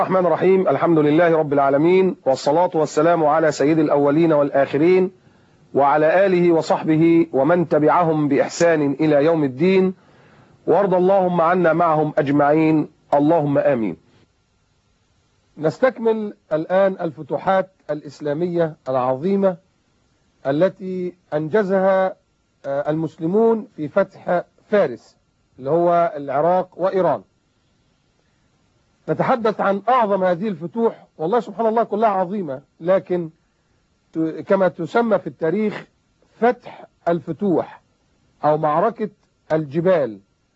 الرحمن الرحيم الحمد لله رب العالمين والصلاة والسلام على سيد الأولين والآخرين وعلى آله وصحبه ومن تبعهم بإحسان إلى يوم الدين وارض اللهم عنا معهم أجمعين اللهم آمين نستكمل الآن الفتوحات الإسلامية العظيمة التي أنجزها المسلمون في فتح فارس اللي هو العراق وإيران نتحدث عن أعظم هذه الفتوح والله سبحان الله كلها عظيمة لكن كما تسمى في التاريخ فتح الفتوح أو معركة الجبال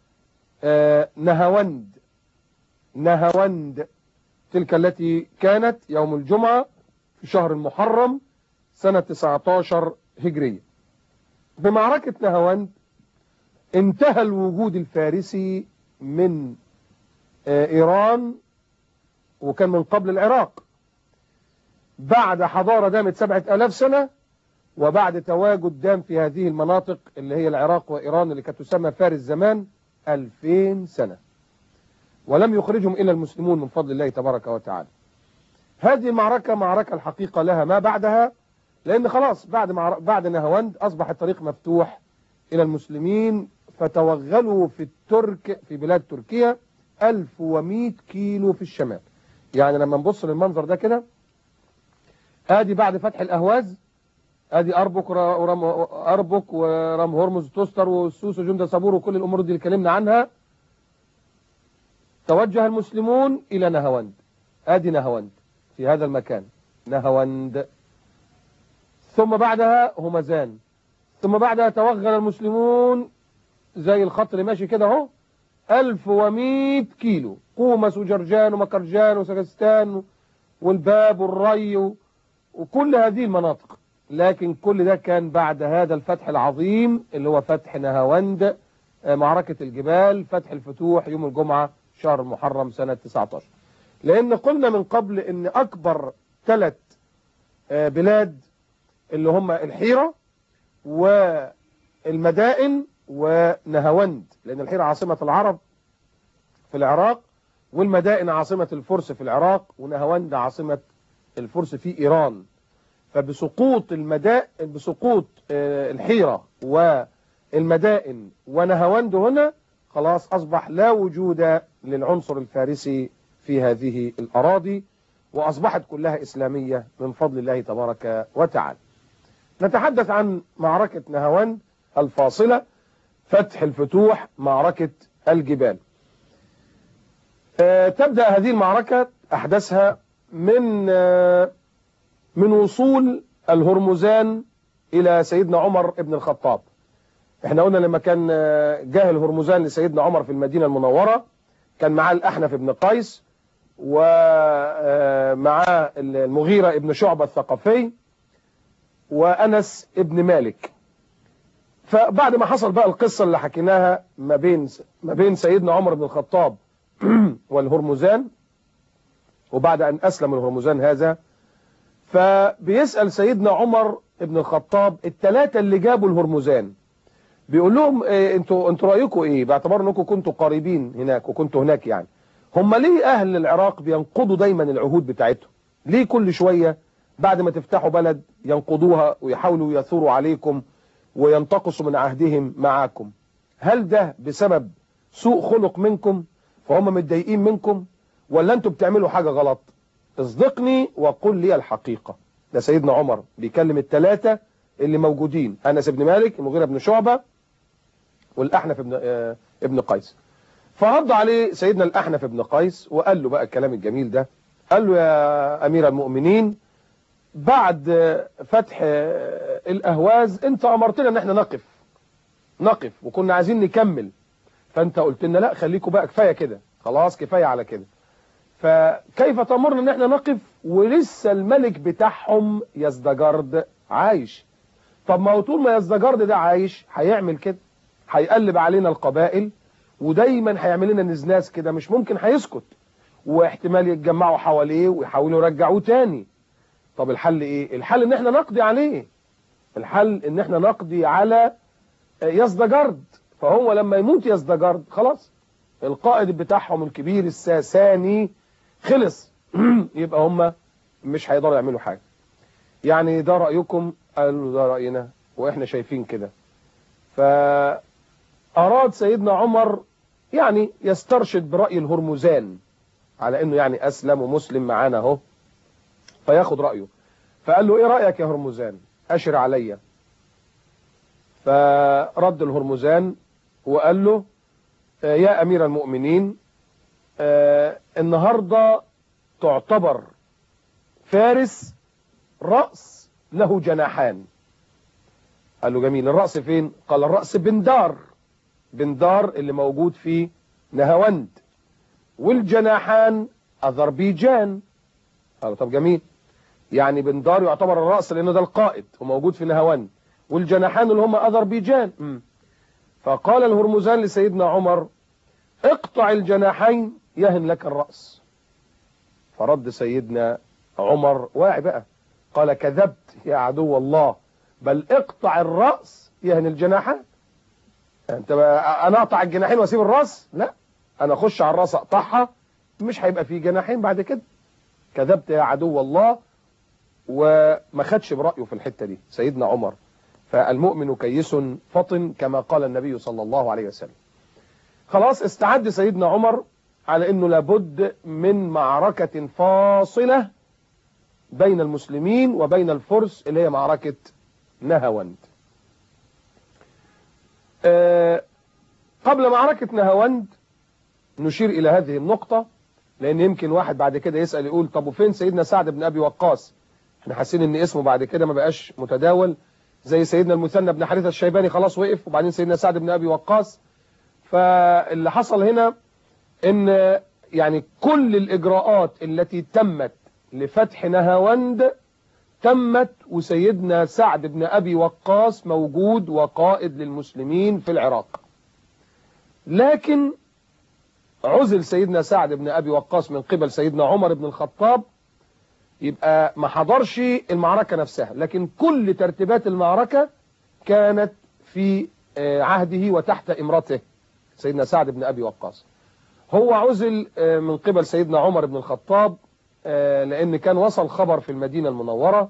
نهاوند نهاوند تلك التي كانت يوم الجمعة في شهر المحرم سنة 19 هجرية بمعركة نهاوند انتهى الوجود الفارسي من إيران وكان من قبل العراق بعد حضارة دامت سبعة ألاف سنة وبعد تواجد دام في هذه المناطق اللي هي العراق وإيران اللي كانت تسمى فارس زمان ألفين سنة ولم يخرجهم إلا المسلمون من فضل الله تبارك وتعالى هذه المعركة معركة الحقيقة لها ما بعدها لأن خلاص بعد معر... بعد نهاوند أصبح الطريق مفتوح إلى المسلمين فتوغلوا في الترك في بلاد تركيا 1100 كيلو في الشمال يعني لما نبص للمنظر ده كده ادي بعد فتح الاهواز ادي اربك ورم اربك ورم هرمز توستر والسوس وجندة صابور وكل الامور دي اللي اتكلمنا عنها توجه المسلمون الى نهاوند ادي نهاوند في هذا المكان نهاوند ثم بعدها همزان ثم بعدها توغل المسلمون زي الخط اللي ماشي كده اهو 1100 كيلو قومس وجرجان ومكرجان وسجستان والباب والري وكل هذه المناطق لكن كل ده كان بعد هذا الفتح العظيم اللي هو فتح نهاوند معركة الجبال فتح الفتوح يوم الجمعة شهر المحرم سنة 19 لأن قلنا من قبل أن أكبر ثلاث بلاد اللي هم الحيرة والمدائن ونهاوند لأن الحيرة عاصمة العرب في العراق والمدائن عاصمة الفرس في العراق ونهاوند عاصمة الفرس في إيران فبسقوط المدائن بسقوط الحيرة والمدائن ونهاوند هنا خلاص أصبح لا وجود للعنصر الفارسي في هذه الأراضي وأصبحت كلها إسلامية من فضل الله تبارك وتعالى نتحدث عن معركة نهاوند الفاصلة فتح الفتوح معركة الجبال أه تبدأ هذه المعركة أحدثها من أه من وصول الهرمزان إلى سيدنا عمر بن الخطاب احنا قلنا لما كان جاه الهرمزان لسيدنا عمر في المدينة المنورة كان معاه الأحنف بن قيس ومعاه المغيرة ابن شعبة الثقفي وأنس ابن مالك فبعد ما حصل بقى القصة اللي حكيناها ما بين ما بين سيدنا عمر بن الخطاب والهرمزان وبعد أن أسلم الهرمزان هذا فبيسأل سيدنا عمر بن الخطاب الثلاثة اللي جابوا الهرمزان بيقول لهم إيه انتوا انتوا رايكم ايه باعتبار انكم كنتوا قريبين هناك وكنتوا هناك يعني هم ليه اهل العراق بينقضوا دايما العهود بتاعتهم ليه كل شوية بعد ما تفتحوا بلد ينقضوها ويحاولوا يثوروا عليكم وينتقصوا من عهدهم معاكم هل ده بسبب سوء خلق منكم فهم متضايقين منكم ولا انتوا بتعملوا حاجة غلط اصدقني وقل لي الحقيقة ده سيدنا عمر بيكلم الثلاثة اللي موجودين أنس بن مالك المغيرة بن شعبة والأحنف ابن, اه ابن قيس فرد عليه سيدنا الأحنف ابن قيس وقال له بقى الكلام الجميل ده قال له يا أمير المؤمنين بعد فتح الأهواز انت أمرتنا ان احنا نقف نقف وكنا عايزين نكمل فانت قلت لنا لا خليكم بقى كفاية كده خلاص كفاية على كده فكيف تأمرنا ان احنا نقف ولسه الملك بتاعهم يزدجرد عايش طب ما هو طول ما يزدجرد ده عايش هيعمل كده هيقلب علينا القبائل ودايما هيعمل لنا نزناز كده مش ممكن هيسكت واحتمال يتجمعوا حواليه ويحاولوا يرجعوه تاني طب الحل ايه الحل ان احنا نقضي عليه الحل ان احنا نقضي على يزدجرد فهو لما يموت يزدجرد خلاص القائد بتاعهم الكبير الساساني خلص يبقى هم مش هيقدروا يعملوا حاجة يعني ده رأيكم قالوا ده رأينا وإحنا شايفين كده فأراد سيدنا عمر يعني يسترشد برأي الهرمزان على انه يعني اسلم ومسلم معانا اهو فياخد رايه فقال له ايه رايك يا هرمزان اشر عليا فرد الهرمزان وقال له آه، يا امير المؤمنين آه، النهارده تعتبر فارس راس له جناحان قال له جميل الراس فين قال الراس بندار بندار اللي موجود في نهاوند والجناحان أذربيجان قالوا طب جميل يعني بندار يعتبر الرأس لأنه ده القائد وموجود في نهاوند والجناحان اللي هم أذربيجان م. فقال الهرمزان لسيدنا عمر اقطع الجناحين يهن لك الرأس فرد سيدنا عمر واعي بقى قال كذبت يا عدو الله بل اقطع الرأس يهن الجناحان انت بقى انا اقطع الجناحين واسيب الراس لا انا اخش على الراس اقطعها مش هيبقى فيه جناحين بعد كده كذبت يا عدو الله وما خدش برايه في الحته دي سيدنا عمر فالمؤمن كيس فطن كما قال النبي صلى الله عليه وسلم خلاص استعد سيدنا عمر على انه لابد من معركه فاصله بين المسلمين وبين الفرس اللي هي معركه نهاوند أه قبل معركة نهاوند نشير إلى هذه النقطة لأن يمكن واحد بعد كده يسأل يقول طب وفين سيدنا سعد بن أبي وقاص احنا حاسين ان اسمه بعد كده ما بقاش متداول زي سيدنا المثنى بن حارثة الشيباني خلاص وقف وبعدين سيدنا سعد بن أبي وقاص فاللي حصل هنا ان يعني كل الإجراءات التي تمت لفتح نهاوند تمت وسيدنا سعد بن أبي وقاص موجود وقائد للمسلمين في العراق لكن عزل سيدنا سعد بن أبي وقاص من قبل سيدنا عمر بن الخطاب يبقى ما حضرش المعركة نفسها لكن كل ترتيبات المعركة كانت في عهده وتحت إمرته سيدنا سعد بن أبي وقاص هو عزل من قبل سيدنا عمر بن الخطاب لأن كان وصل خبر في المدينة المنورة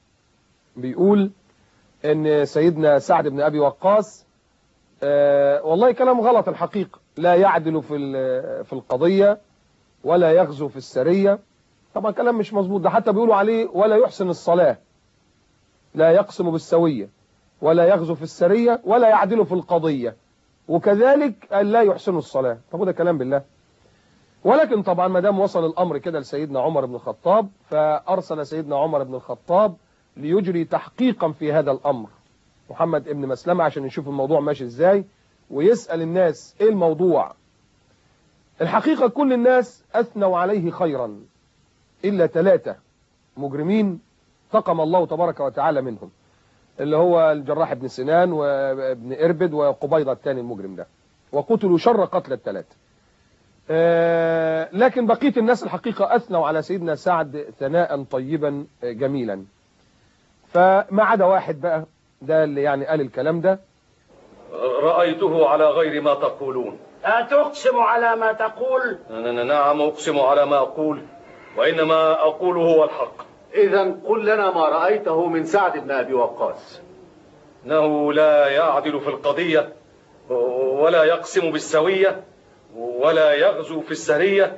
بيقول أن سيدنا سعد بن أبي وقاص والله كلام غلط الحقيقة لا يعدل في في القضية ولا يغزو في السرية طبعا كلام مش مظبوط ده حتى بيقولوا عليه ولا يحسن الصلاة لا يقسم بالسوية ولا يغزو في السرية ولا يعدل في القضية وكذلك لا يحسن الصلاة طب وده كلام بالله ولكن طبعا ما دام وصل الأمر كده لسيدنا عمر بن الخطاب فأرسل سيدنا عمر بن الخطاب ليجري تحقيقا في هذا الأمر محمد ابن مسلمة عشان نشوف الموضوع ماشي ازاي ويسأل الناس ايه الموضوع الحقيقة كل الناس أثنوا عليه خيرا إلا ثلاثة مجرمين تقم الله تبارك وتعالى منهم اللي هو الجراح ابن سنان وابن إربد وقبيضة الثاني المجرم ده وقتلوا شر قتل الثلاثة آه لكن بقية الناس الحقيقة أثنوا على سيدنا سعد ثناء طيبا جميلا فما عدا واحد بقى ده اللي يعني قال الكلام ده رأيته على غير ما تقولون أتقسم على ما تقول نعم أقسم على ما أقول وإنما أقول هو الحق إذا قل لنا ما رأيته من سعد بن أبي وقاص إنه لا يعدل في القضية ولا يقسم بالسوية ولا يغزو في السرية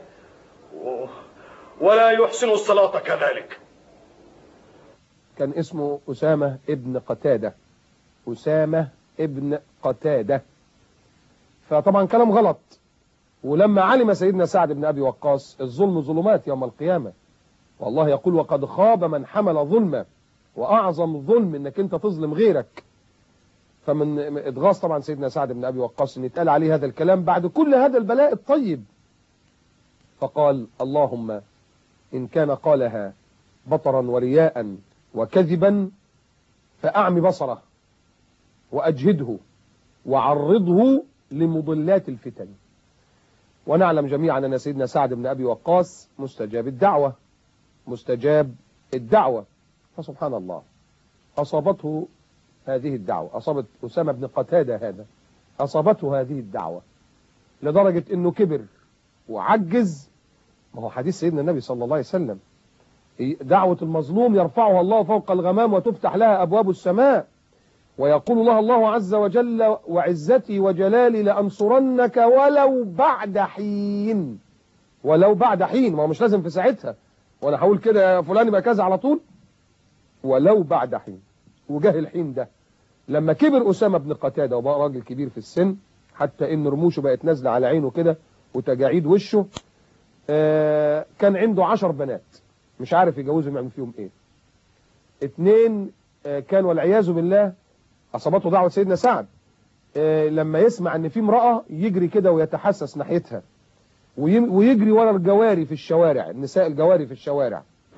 ولا يحسن الصلاة كذلك كان اسمه أسامة ابن قتادة أسامة ابن قتادة فطبعا كلام غلط ولما علم سيدنا سعد بن أبي وقاص الظلم ظلمات يوم القيامة والله يقول وقد خاب من حمل ظلما وأعظم ظلم انك انت تظلم غيرك فمن اتغاظ طبعا سيدنا سعد بن أبي وقاص ان يتقال عليه هذا الكلام بعد كل هذا البلاء الطيب فقال اللهم إن كان قالها بطرا ورياء وكذبا فأعمي بصره وأجهده وعرضه لمضلات الفتن ونعلم جميعا أن سيدنا سعد بن أبي وقاص مستجاب الدعوة مستجاب الدعوة فسبحان الله أصابته هذه الدعوة أصابت أسامة بن قتادة هذا أصابته هذه الدعوة لدرجة أنه كبر وعجز ما هو حديث سيدنا النبي صلى الله عليه وسلم دعوة المظلوم يرفعها الله فوق الغمام وتفتح لها أبواب السماء ويقول لها الله عز وجل وعزتي وجلالي لأنصرنك ولو بعد حين ولو بعد حين ما هو مش لازم في ساعتها وانا هقول كده يا فلان يبقى كذا على طول ولو بعد حين وجاه الحين ده لما كبر أسامة بن قتادة وبقى راجل كبير في السن حتى ان رموشه بقت نازله على عينه كده وتجاعيد وشه آه كان عنده عشر بنات مش عارف يجوزهم يعمل فيهم ايه اتنين آه كان والعياذ بالله اصابته دعوه سيدنا سعد آه لما يسمع ان في امراه يجري كده ويتحسس ناحيتها ويجري ورا الجواري في الشوارع النساء الجواري في الشوارع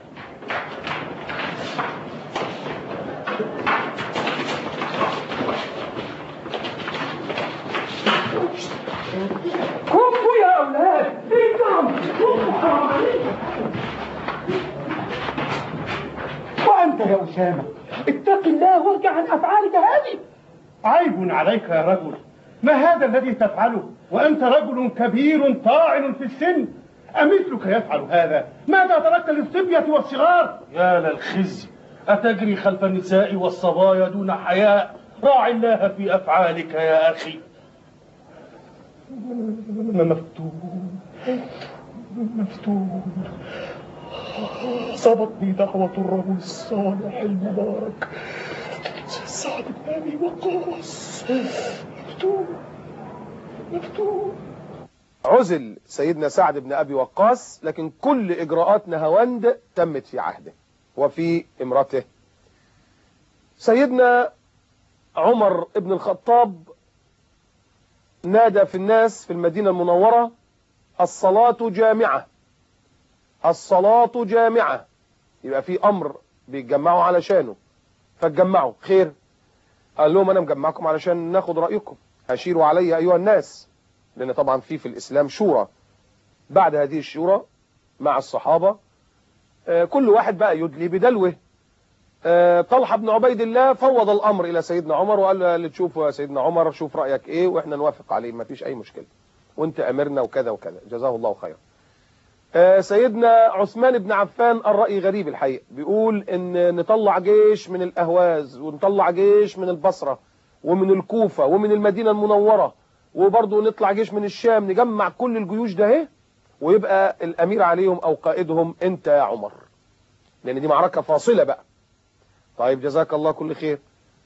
كفوا يا اولاد فيكم وانت يا اسامه اتق الله وارجع عن افعالك هذه عيب عليك يا رجل ما هذا الذي تفعله وأنت رجل كبير طاعن في السن أمثلك يفعل هذا ماذا تركت للصبية والصغار يا للخزي أتجري خلف النساء والصبايا دون حياء راع الله في أفعالك يا أخي مفتون مفتون أصابتني دعوة الرجل الصالح المبارك سعد بن أبي وقاص مفتون مفتون عزل سيدنا سعد بن أبي وقاص لكن كل إجراءات نهاوند تمت في عهده وفي امرته سيدنا عمر بن الخطاب نادى في الناس في المدينة المنورة الصلاة جامعة الصلاة جامعة يبقى في أمر بيتجمعوا علشانه فاتجمعوا خير قال لهم أنا مجمعكم علشان ناخد رأيكم أشيروا علي أيها الناس لأن طبعا في في الإسلام شورى بعد هذه الشورى مع الصحابة آه، كل واحد بقى يدلي بدلوه آه، طلحة بن عبيد الله فوض الأمر إلى سيدنا عمر وقال له اللي تشوفه يا سيدنا عمر شوف رأيك إيه وإحنا نوافق عليه ما فيش أي مشكلة وانت أمرنا وكذا وكذا جزاه الله خيرا آه، سيدنا عثمان بن عفان الرأي غريب الحقيقة بيقول ان نطلع جيش من الأهواز ونطلع جيش من البصرة ومن الكوفة ومن المدينة المنورة وبرضه نطلع جيش من الشام نجمع كل الجيوش ده اهي ويبقى الأمير عليهم أو قائدهم أنت يا عمر لأن دي معركة فاصلة بقى طيب جزاك الله كل خير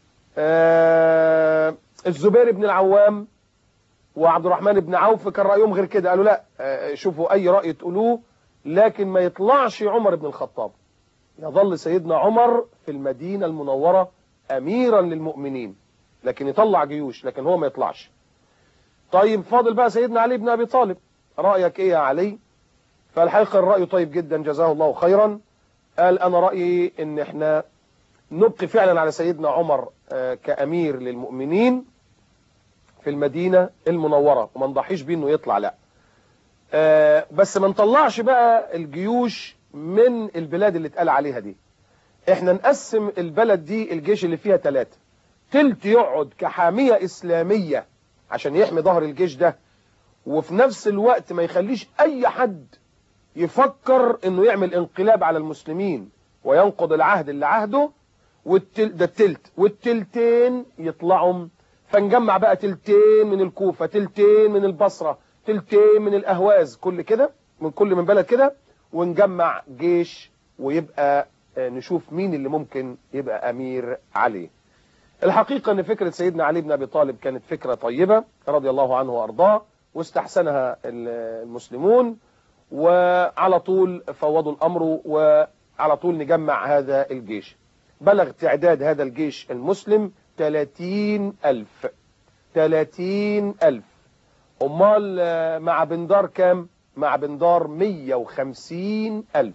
آه الزبير بن العوام وعبد الرحمن بن عوف كان رأيهم غير كده قالوا لا آه شوفوا أي رأي تقولوه لكن ما يطلعش عمر بن الخطاب يظل سيدنا عمر في المدينة المنورة أميرا للمؤمنين لكن يطلع جيوش لكن هو ما يطلعش طيب فاضل بقى سيدنا علي بن أبي طالب رأيك إيه يا علي فالحقيقة الرأي طيب جدا جزاه الله خيرا قال أنا رأيي إن إحنا نبقي فعلا على سيدنا عمر آه كأمير للمؤمنين في المدينة المنورة وما نضحيش بيه انه يطلع لا آه بس ما نطلعش بقى الجيوش من البلاد اللي اتقال عليها دي احنا نقسم البلد دي الجيش اللي فيها ثلاثة تلت يقعد كحامية اسلامية عشان يحمي ظهر الجيش ده وفي نفس الوقت ما يخليش اي حد يفكر انه يعمل انقلاب على المسلمين وينقض العهد اللي عهده والتل ده التلت والتلتين يطلعوا فنجمع بقى تلتين من الكوفة تلتين من البصرة تلتين من الأهواز كل كده من كل من بلد كده ونجمع جيش ويبقى نشوف مين اللي ممكن يبقى أمير عليه الحقيقة أن فكرة سيدنا علي بن أبي طالب كانت فكرة طيبة رضي الله عنه وأرضاه واستحسنها المسلمون وعلى طول فوضوا الأمر وعلى طول نجمع هذا الجيش بلغ تعداد هذا الجيش المسلم 30 ألف 30 ألف أمال مع بندار كام مع بندار 150 ألف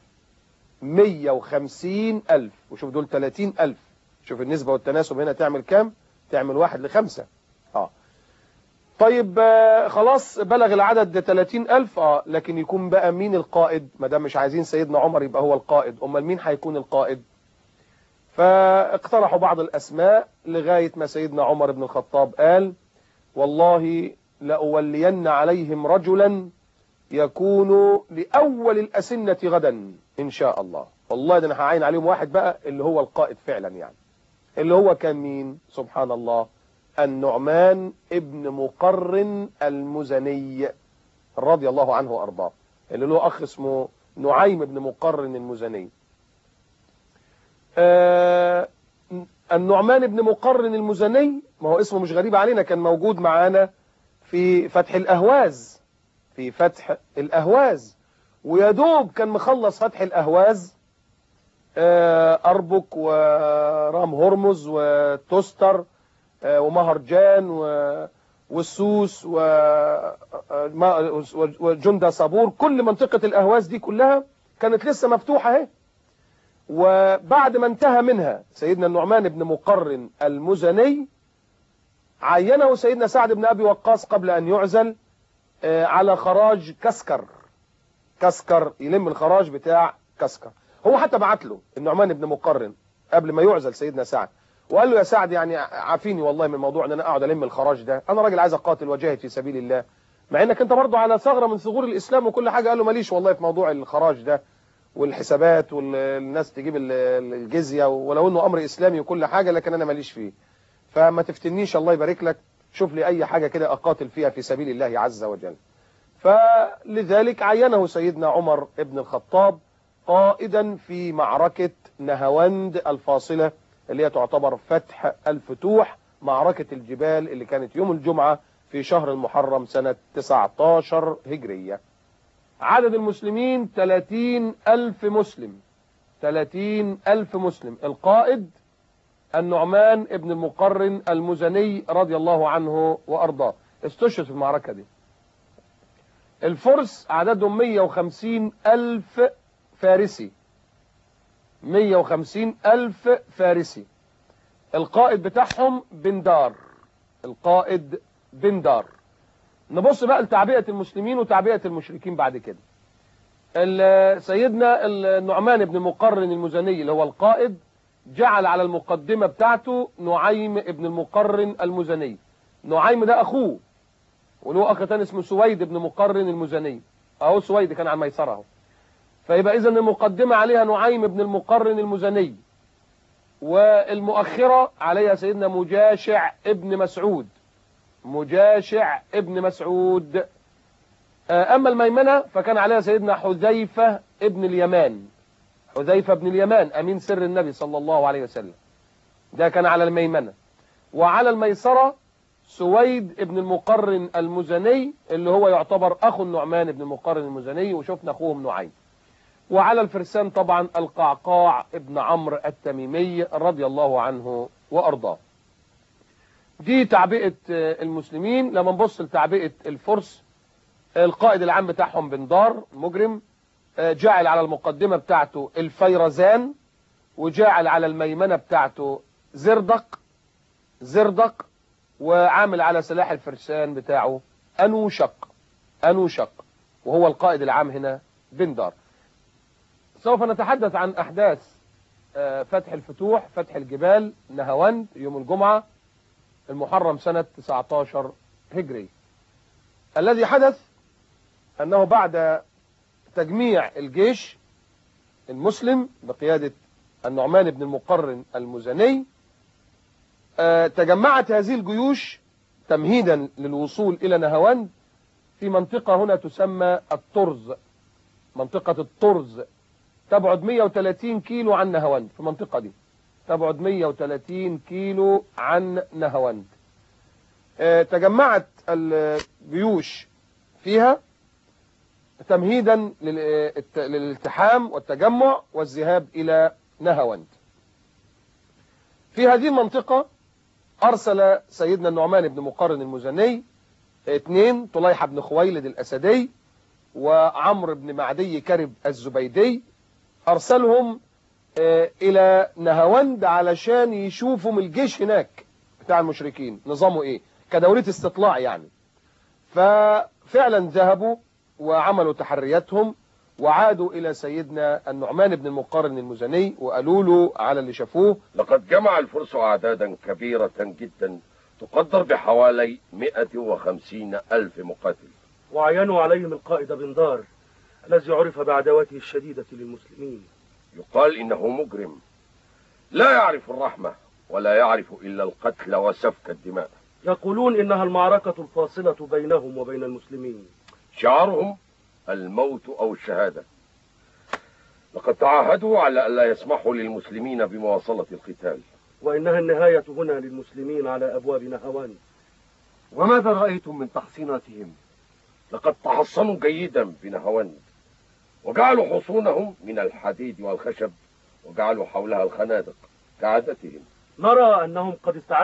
150 ألف وشوف دول 30 ألف شوف النسبة والتناسب هنا تعمل كام تعمل واحد لخمسة آه. طيب آه خلاص بلغ العدد 30 ألف آه لكن يكون بقى مين القائد ما دام مش عايزين سيدنا عمر يبقى هو القائد أمال مين هيكون القائد فاقترحوا بعض الأسماء لغاية ما سيدنا عمر بن الخطاب قال والله لأولين عليهم رجلا يكون لأول الأسنة غدا إن شاء الله والله ده أنا هعين عليهم واحد بقى اللي هو القائد فعلا يعني اللي هو كان مين سبحان الله النعمان ابن مقرن المزني رضي الله عنه وأرضاه اللي له أخ اسمه نعيم بن مقرن المزني آه النعمان بن مقرن المزني ما هو اسمه مش غريب علينا كان موجود معانا في فتح الأهواز في فتح الأهواز ويدوب كان مخلص فتح الأهواز آه أربك ورام هرمز وتستر آه ومهرجان و والسوس وجندة صابور كل منطقة الأهواز دي كلها كانت لسه مفتوحة اهي وبعد ما انتهى منها سيدنا النعمان بن مقرن المزني عينه سيدنا سعد بن أبي وقاص قبل أن يعزل على خراج كسكر كسكر يلم الخراج بتاع كسكر هو حتى بعت له النعمان بن مقرن قبل ما يعزل سيدنا سعد وقال له يا سعد يعني عافيني والله من موضوع ان انا اقعد الم الخراج ده انا راجل عايز اقاتل واجاهد في سبيل الله مع انك انت برضه على ثغره من ثغور الاسلام وكل حاجه قال له ماليش والله في موضوع الخراج ده والحسابات والناس تجيب الجزيه ولو انه امر اسلامي وكل حاجه لكن انا ماليش فيه فما تفتنيش الله يبارك لك شوف لي اي حاجه كده اقاتل فيها في سبيل الله عز وجل فلذلك عينه سيدنا عمر ابن الخطاب قائدا في معركه نهاوند الفاصله اللي هي تعتبر فتح الفتوح معركة الجبال اللي كانت يوم الجمعة في شهر المحرم سنة 19 هجرية عدد المسلمين 30 ألف مسلم 30 ألف مسلم القائد النعمان ابن المقرن المزني رضي الله عنه وأرضاه استشهد في المعركة دي الفرس عددهم 150 ألف فارسي 150 ألف فارسي القائد بتاعهم بندار القائد بندار نبص بقى لتعبئة المسلمين وتعبئة المشركين بعد كده سيدنا النعمان بن مقرن المزني اللي هو القائد جعل على المقدمة بتاعته نعيم ابن المقرن المزني نعيم ده أخوه وله أخ تاني اسمه سويد بن مقرن المزني أهو سويد كان على ميسره اهو فيبقى إذا المقدمة عليها نعيم بن المقرن المزني والمؤخرة عليها سيدنا مجاشع ابن مسعود مجاشع ابن مسعود أما الميمنة فكان عليها سيدنا حذيفة ابن اليمان حذيفة بن اليمان أمين سر النبي صلى الله عليه وسلم ده كان على الميمنة وعلى الميسرة سويد ابن المقرن المزني اللي هو يعتبر أخو النعمان ابن المقرن المزني وشفنا أخوهم نعيم وعلى الفرسان طبعا القعقاع ابن عمرو التميمي رضي الله عنه وأرضاه دي تعبئة المسلمين لما نبص لتعبئة الفرس القائد العام بتاعهم بندار مجرم جاعل على المقدمة بتاعته الفيرزان وجاعل على الميمنة بتاعته زردق زردق وعامل على سلاح الفرسان بتاعه أنوشق أنوشق وهو القائد العام هنا بندار سوف نتحدث عن أحداث فتح الفتوح فتح الجبال نهاوند يوم الجمعة المحرم سنة 19 هجري الذي حدث أنه بعد تجميع الجيش المسلم بقيادة النعمان بن المقرن المزني تجمعت هذه الجيوش تمهيدا للوصول إلى نهاوند في منطقة هنا تسمى الطرز منطقة الطرز تبعد 130 كيلو عن نهاوند في المنطقة دي تبعد 130 كيلو عن نهاوند تجمعت الجيوش فيها تمهيدا للالتحام والتجمع والذهاب إلى نهاوند في هذه المنطقة أرسل سيدنا النعمان بن مقرن المزني اثنين طليحة بن خويلد الأسدي وعمرو بن معدي كرب الزبيدي أرسلهم إلى نهاوند علشان يشوفوا من الجيش هناك بتاع المشركين نظامه إيه كدورة استطلاع يعني ففعلا ذهبوا وعملوا تحرياتهم وعادوا إلى سيدنا النعمان بن المقرن المزني وقالوا له على اللي شافوه لقد جمع الفرس أعدادا كبيرة جدا تقدر بحوالي 150 ألف مقاتل وعينوا عليهم القائد بندار الذي عرف بعداوته الشديدة للمسلمين يقال إنه مجرم لا يعرف الرحمة ولا يعرف إلا القتل وسفك الدماء يقولون إنها المعركة الفاصلة بينهم وبين المسلمين شعارهم الموت أو الشهادة لقد تعاهدوا على ألا يسمحوا للمسلمين بمواصلة القتال وإنها النهاية هنا للمسلمين على أبواب نهوان وماذا رأيتم من تحصيناتهم لقد تحصنوا جيدا بنهواند وجعلوا حصونهم من الحديد والخشب وجعلوا حولها الخنادق كعادتهم نرى أنهم قد استعدوا